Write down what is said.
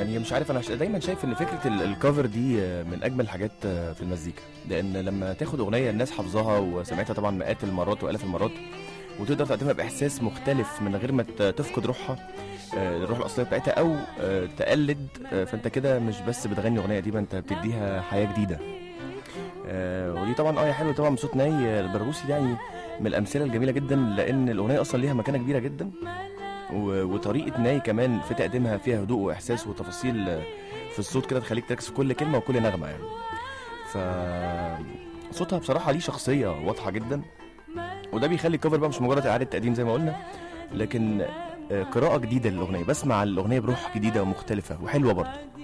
يعني مش عارف انا ش- دايما شايف ان فكره ال- الكفر دي آه، من اجمل الحاجات آه، في المزيكا لان لما تاخد اغنيه الناس حافظاها وسمعتها طبعا مئات المرات والاف المرات وتقدر تقدمها باحساس مختلف من غير ما ت- تفقد روحها آه، الروح الاصليه بتاعتها او آه، تقلد آه، فانت كده مش بس بتغني اغنيه قديمه انت بتديها حياه جديده آه، ودي طبعا اه حلوه طبعا بصوت ناي آه، البرغوثي ده يعني من الامثله الجميله جدا لان الاغنيه اصلا ليها مكانه كبيره جدا و- وطريقه ناي كمان في تقديمها فيها هدوء واحساس وتفاصيل آه، في الصوت كده تخليك تركز في كل كلمه وكل نغمه يعني ف صوتها بصراحه ليه شخصيه واضحه جدا وده بيخلي الكفر بقى مش مجرد اعاده تقديم زي ما قلنا لكن آه، قراءه جديده للاغنيه بسمع الاغنيه بروح جديده ومختلفه وحلوه برضه